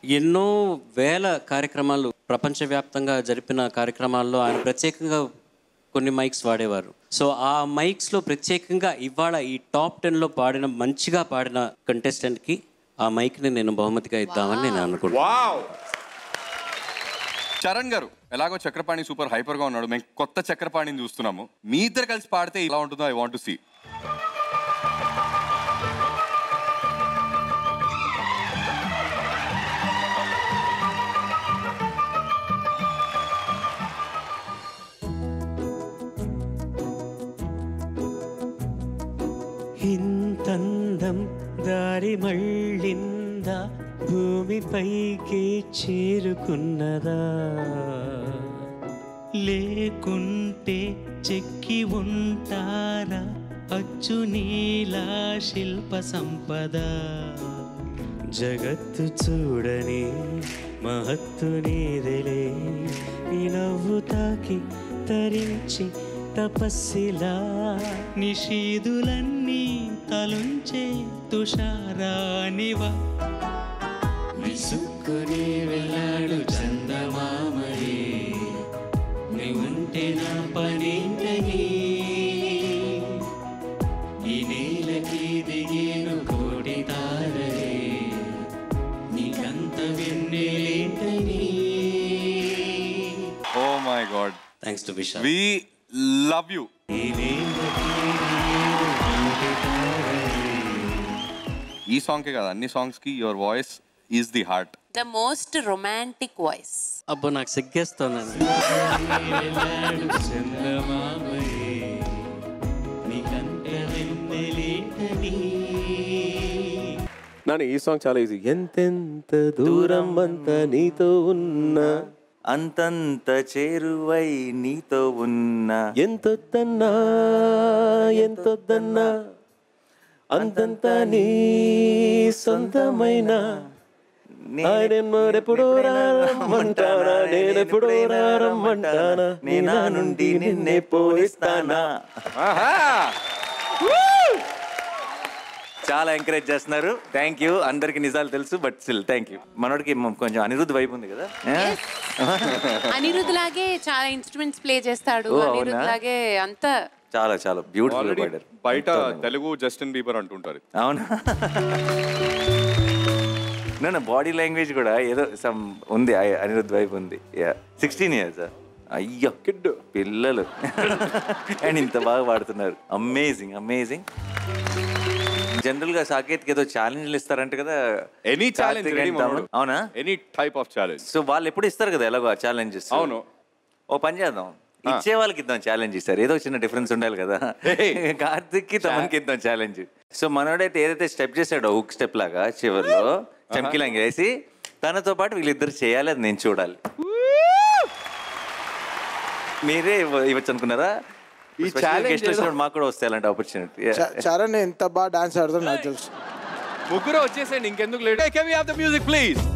ఎన్నో వేల కార్యక్రమాలు ప్రపంచవ్యాప్తంగా జరిపిన కార్యక్రమాల్లో ఆయన ప్రత్యేకంగా కొన్ని మైక్స్ వాడేవారు సో ఆ మైక్స్లో ప్రత్యేకంగా ఇవాళ ఈ టాప్ టెన్లో పాడిన మంచిగా పాడిన కంటెస్టెంట్కి ఆ మైక్ని నేను బహుమతిగా ఇద్దామని నేను అనుకుంటున్నాను చరణ్ గారు ఎలాగో చక్రపాణి సూపర్ హైపర్ గా ఉన్నాడు మేము కొత్త చక్రపాణిని చూస్తున్నాము మీ ఇద్దరు కలిసి పాడితే ఇలా ఉంటుందో ఐ వాంట్ టు సీ ఇంతందం దారి మళ్ళిందా భూమిపైకి చేరుకున్నదా లేకుంటే చెక్కి ఉంటారా అచ్చు నీలా శిల్ప సంపద జగత్తు చూడని మహత్తు నీదెలే నీ నవ్వు తాకి తరించి తపస్సిలా నిషీదులన్నీ తలుంచే తుషారానివా విసుక్కుని వెళ్ళాడు చందమామరి నీ ఉంటే నా పనేంటని ఈ నేలకి దిగేను కోటి తారలే నీకంత వెన్నెలేంటని oh my god thanks to Vishal we love you ఈ సాంగ్ కే కదా అన్ని సాంగ్స్ కి your voice is the heart the most romantic voice అబ్బో నాకు సిగ్గేస్తోందండి నాన్న ఈ సాంగ్ చాలా ఈజీ ఎంతెంత దూరం అంత నీతో ఉన్నా అంతంత చేరువై నీతో ఉన్నా ఎంతొద్దన్నా ఎంతొద్దన్నా అంతంత నీ సొంతమైన ఆయనెప్పుడో రమ్మంటానా నేనెప్పుడో రమ్మంటానా నీ నా నుండి నిన్నే పోయిస్తానా చాలా ఎంకరేజ్ చేస్తున్నారు థ్యాంక్ యూ అందరికి నిజాలు తెలుసు బట్ స్టిల్ థ్యాంక్ యూ మనోడికి మ- కొంచెం అనిరుద్ధ్ వైపు ఉంది కదా అనిరుద్ లాగే చాలా ఇన్స్ట్రుమెంట్స్ ప్లే చేస్తాడు ఓ, అవునా? అనిరుద్ లాగే అంత చాలా చాలా బ్యూటిఫుల్ ఆల్రెడీ పాడారు బయట తెలుగు జస్టిన్ బీబర్ అంటుంటారు అవునా నా బాడీ లాంగ్వేజ్ కూడా ఏదో సమ్ ఉంది ఆ- అనిరుద్ధ్ వైపు ఉంది సిక్స్టీన్ ఇయర్స్ అయ్యో కిడ్డు పిల్లలు అండ్ ఇంత బాగా పాడుతున్నారు అమేజింగ్ అమేజింగ్ జనరల్ గా సాకేత్కి ఏదో ఛాలెంజ్లు ఇస్తారంట కదా any challenge Karthik and Thaman. అవునా any type of challenge so వాళ్ళు ఎప్పుడు ఇస్తారు కదా ఎలాగో ఛాలెంజెస్ అవును. ఓ పని చేద్దాం ఇచ్చే వాళ్ళకి ఇద్దాం ఛాలెంజ్ ఇస్తారు ఏదో చిన్న డిఫరెన్స్ ఉండాలి కదా కార్తిక్ కి తమన్కి ఇద్దాం ఛాలెంజ్ సో మనోడైతే ఏదైతే స్టెప్ చేశాడో హుక్ స్టెప్ లాగా చివరిలో చమ్కిలంగి వేసి తనతో పాటు వీళ్ళిద్దరు చేయాలి అది నేను చూడాలి మీరే ఇవ్వ- ఇవ్వచ్చు అనుకున్నారా ఈ challenge గెస్ట్ ఏదో- వచ్చినప్పుడు మాకు కూడా వస్తాయి అలాంటి ఆపర్చునిటీ చ- చరణ్ ఎంత బాగా డాన్స్ ఆడుతుందో నాకు తెలుసు ముగ్గురు వచ్చేసేయండి ఇంకెందుకు late can we have the music please